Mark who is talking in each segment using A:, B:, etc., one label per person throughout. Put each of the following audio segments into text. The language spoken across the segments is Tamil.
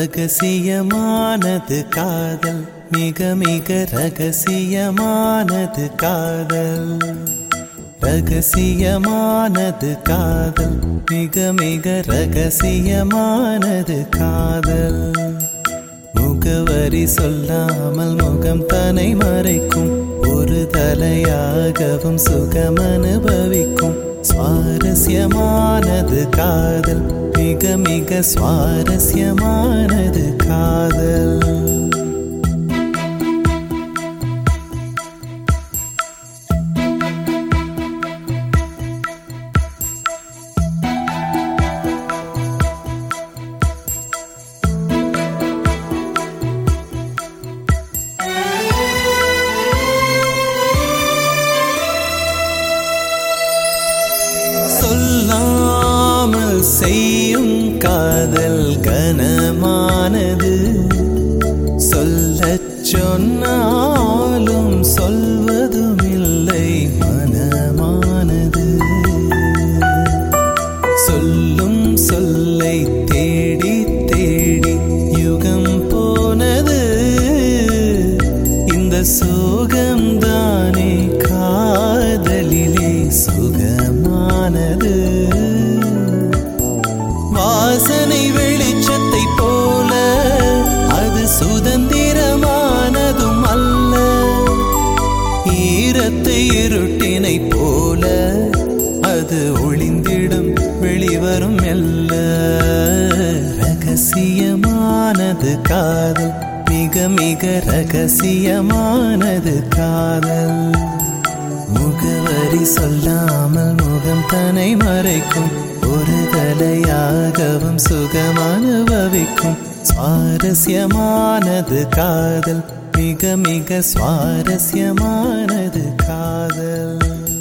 A: ரகசியமானது காதல் மிக மிக ரகசியமானது காதல் ரகசியமானது காதல் மிக மிக ரகசியமானது காதல் முகவரி சொல்லாமல் முகம் தனை மறைக்கும் ஒரு தலையாகவும் சுகம் அனுபவிக்கும் சுவாரஸ்யமானது காதல் மிக மிக சுவாரஸ்யமானது காதல் சொல்லாமல் செய்யும் காதல் கனமானது சொல்லச் சொன்னாலும் சொல்வதும் இல்லை மனமானது சொல்லும் சொல்லை தேடி தேடி யுகம் போனது இந்த சோகம்தானே காதலிலே சுகமானது வாசனை வெளிச்சத்தை போல அது சுதந்திரமானதும் அல்ல ஈரத்தை இருட்டினை போல அது ஒளிந்திடும் வெளிவரும் மெல்ல ரகசியமானது காதல் மிக மிக ரகசியமானது காதல் முகவரி சொல்லாமல் முகம் தனை மறைக்கும் ஒரு தலையாகவும் சுகம் அனுபவிக்கும் சுவாரஸ்யமானது காதல் மிக மிக சுவாரஸ்யமானது காதல்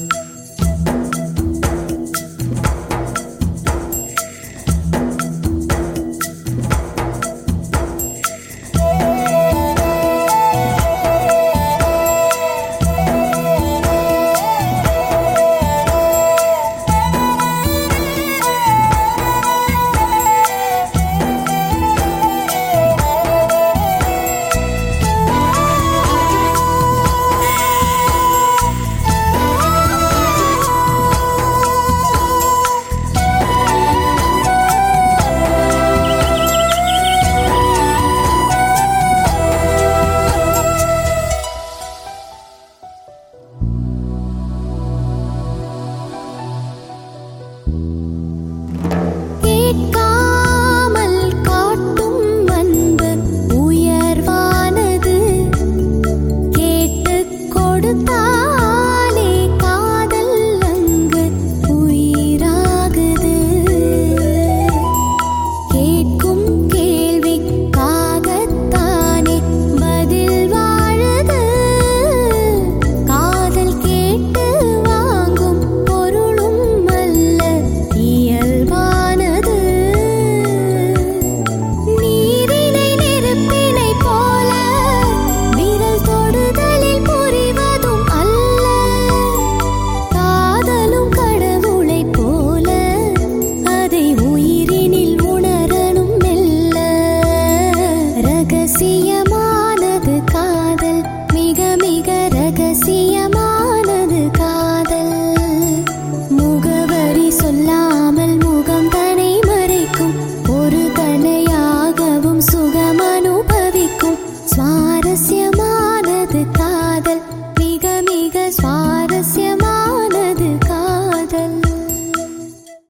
B: கேட்காமல் காட்டும் அன்பு உயர்வானது கேட்டுக் கொடுத்தால்